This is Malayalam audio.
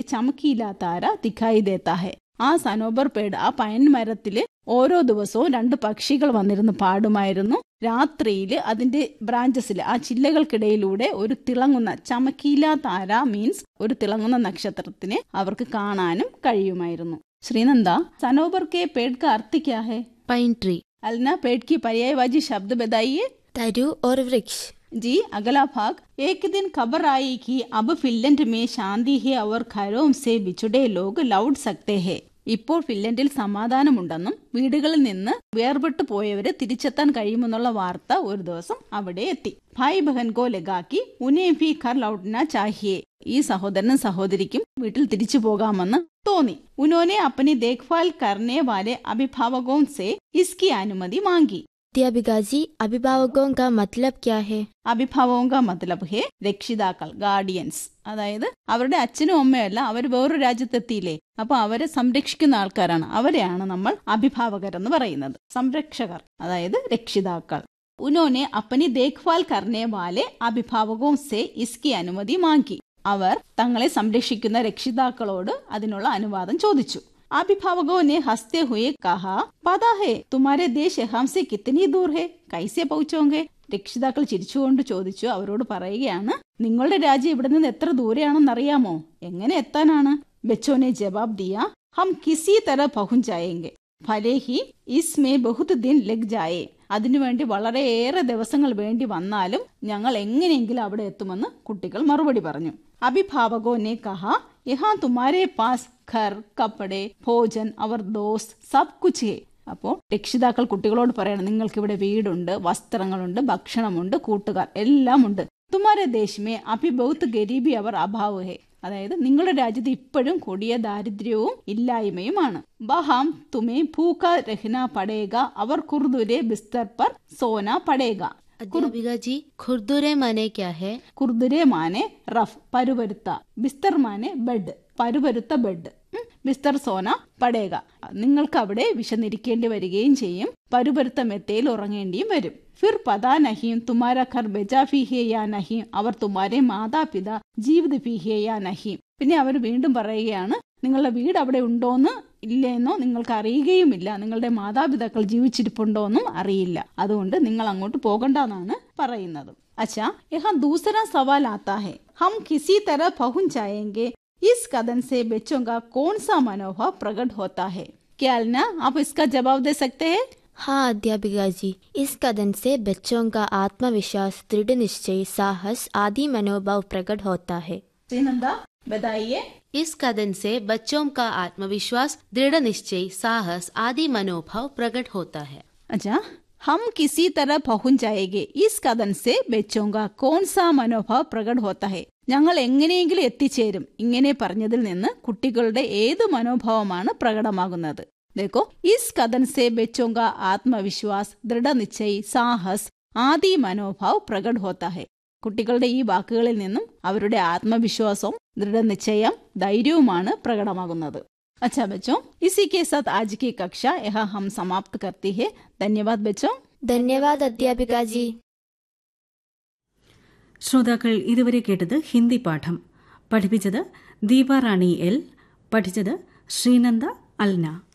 ചമക്കീല താര ദിഖായി ദേത്താ ഹെ ആ സനോബർ പേട് ആ പയൻ മരത്തില് ഓരോ ദിവസവും രണ്ട് പക്ഷികൾ വന്നിരുന്ന് പാടുമായിരുന്നു രാത്രിയിൽ അതിന്റെ ബ്രാഞ്ചസിൽ ആ ചില്ലകൾക്കിടയിലൂടെ ഒരു തിളങ്ങുന്ന ചമക്കീല താര മീൻസ് ഒരു തിളങ്ങുന്ന നക്ഷത്രത്തിനെ അവർക്ക് കാണാനും കഴിയുമായിരുന്നു ശ്രീനന്ദ സനോബർ കെ പേട് का अर्थ क्या है पाइन ट्री अलना पेड़ की पर्यायवाची शब्द बताइए तरु और वृक्ष जी अगला भाग एक दिन खबर आई कि अब फिनलैंड में शांति है और घरों से बिछुड़े लोग लौट सकते हैं ഇപ്പോൾ ഫിൻലൻഡിൽ സമാധാനമുണ്ടെന്നും വീടുകളിൽ നിന്ന് വേർപെട്ടു പോയവരെ തിരിച്ചെത്താൻ കഴിയുമെന്നുള്ള വാർത്ത ഒരു ദിവസം അവിടെ എത്തി ഭായ് ബഹൻ കോ ലഗാക്കി ഉനെ ഭി ഘർ ലൗട്ട്ന ചാഹിയെ ഈ സഹോദരനും സഹോദരിക്കും വീട്ടിൽ തിരിച്ചു പോകാമെന്ന് തോന്നി ഉനോനെ അപ്പനി ദേഖ്ഭാൽ കർണേ വാലെ അഭിഭാവകോं से इसकी അനുമതി മാങ്കി अध्यापिका जी अभिभावकों का मतलब क्या है അഭിഭാവക മതലബ് ഹേ രക്ഷിതാക്കൾ ഗാർഡിയൻസ് അതായത് അവരുടെ അച്ഛനും അമ്മയല്ല അവർ വേറൊരു രാജ്യത്തെത്തിയില്ലേ അപ്പൊ അവരെ സംരക്ഷിക്കുന്ന ആൾക്കാരാണ് അവരെയാണ് നമ്മൾ അഭിഭാവകർ എന്ന് പറയുന്നത് സംരക്ഷകർ അതായത് രക്ഷിതാക്കൾ ഉനോനെ അപ്പനി ദേഖ്ഭാൽ കർണേ വാലെ അഭിഭാവകവും സെ ഇസ്കി അനുമതി മാങ്കി അവർ തങ്ങളെ സംരക്ഷിക്കുന്ന രക്ഷിതാക്കളോട് അതിനുള്ള അനുവാദം ചോദിച്ചു अभिभावकों ने हंसते हुए कहा पता है तुम्हारे देश हमसे कितनी दूर है कैसे पहुंचोगे രക്ഷിതാക്കൾ ചിരിച്ചുകൊണ്ട് ചോദിച്ചു അവരോട് പറയുകയാണ് നിങ്ങളുടെ രാജ്യം ഇവിടെ നിന്ന് എത്ര ദൂരെയാണെന്നറിയാമോ എങ്ങനെ എത്താനാണ് ബച്ചോനെ ജവാബ് ദിയ ഹം കിസി തര പഹുഞ്ചായെങ്കിൽ ഭലേ ഹി ഇസ്മേ ബഹുത് ദിൻ ലഗ് ജായേ അതിനുവേണ്ടി വളരെയേറെ ദിവസങ്ങൾ വേണ്ടി വന്നാലും ഞങ്ങൾ എങ്ങനെയെങ്കിലും അവിടെ എത്തുമെന്ന് കുട്ടികൾ മറുപടി പറഞ്ഞു അഭിഭാവകോ ने कहा यहाँ तुम्हारे पास घर कपड़े भोजन और दोस्त सब कुछ है അപ്പോൾ രക്ഷിതാക്കൾ കുട്ടികളോട് പറയണം നിങ്ങൾക്ക് ഇവിടെ വീടുണ്ട് വസ്ത്രങ്ങളുണ്ട് ഭക്ഷണമുണ്ട് കൂട്ടുകാർ എല്ലാം ഉണ്ട് തുമാരെ ദേശമേ അഭി ബൗത്ത് ഗരീബി അവർ അഭാവ് ഹേ അതായത് നിങ്ങളുടെ രാജ്യത്ത് ഇപ്പോഴും കൊടിയ ദാരിദ്ര്യവും ഇല്ലായ്മയുമാണ് ബഹാം തുമേ ഭൂക്ക രഹ്ന പടേക അവർ കുർദുരെ ബിസ്തർ പർ സോന പടേക अध्यापिका जी खुरदुरे माने क्या है കുർദുരെ മാനെ റഫ് പരുപരുത്ത ബിസ്തർ മാനെ ബെഡ് പരുപരുത്ത ബെഡ് ഉം, ബിസ്തർ സോന പടേക നിങ്ങൾക്ക് അവിടെ വിശന്നിരിക്കേണ്ടി വരികയും ചെയ്യും പരുപരുത്ത മെത്തയിൽ ഉറങ്ങേണ്ടിയും വരും ഫിർ പതാ നഹീം തുമാര ഖർ ബെജാ ഫിഹേ യാ നഹീം അവർ തുമാരെ മാതാപിത ജീവിത ഫിഹേ യാ നഹീം പിന്നെ അവർ വീണ്ടും പറയുകയാണ് നിങ്ങളുടെ വീട് അവിടെ ഉണ്ടോന്ന് ഇല്ലെന്നോ നിങ്ങൾക്ക് അറിയുകയുമില്ല നിങ്ങളുടെ മാതാപിതാക്കൾ ജീവിച്ചിരിപ്പുണ്ടോന്നും അറിയില്ല അതുകൊണ്ട് നിങ്ങൾ അങ്ങോട്ട് പോകണ്ടെന്നാണ് പറയുന്നത് अच्छा यहाँ दूसरा सवाल आता है हम किसी तरह पहुंच जाएंगे इस कदम से बच्चों का कौन सा मनोभाव प्रकट होता है क्या अलना आप इसका जवाब दे सकते हैं हाँ अध्यापिका जी इस कदम से बच्चों का आत्मविश्वास दृढ़ निश्चय साहस आदि मनोभाव प्रकट होता है श्रीनंदा बताइए इस कदम से बच्चों का आत्मविश्वास दृढ़ निश्चय साहस आदि मनोभाव प्रकट होता है अच्छा हम किसी तरह पहुंच जाएंगे इस कदम से बच्चों का कौन सा മനോഭാവ പ്രകട होता है ഞങ്ങൾ എങ്ങനെയെങ്കിലും എത്തിച്ചേരും ഇങ്ങനെ പറഞ്ഞതിൽ നിന്ന് കുട്ടികളുടെ ഏത് മനോഭാവമാണ് പ്രകടമാകുന്നത് देखो इस कदम से बच्चों का आत्मविश्वास ദൃഢ നിശ്ചയ് സാഹസ് ആദി മനോഭാവ് പ്രകട होता है കുട്ടികളുടെ ഈ വാക്കുകളിൽ നിന്നും അവരുടെ ആത്മവിശ്വാസവും ദൃഢനിശ്ചയം ധൈര്യവുമാണ് പ്രകടമാകുന്നത് अच्छा बच्चों इसी के साथ आज की कक्षा यहाँ हम समाप्त करती है धन्यवाद बच्चों धन्यवाद अध्यापिका जी ശ്രോതാക്കൾ ഇതുവരെ കേട്ടത് ഹിന്ദി പാഠം പഠിപ്പിച്ചത് ദീപ റാണി എൽ പഠിച്ചത് ശ്രീനന്ദ അൽന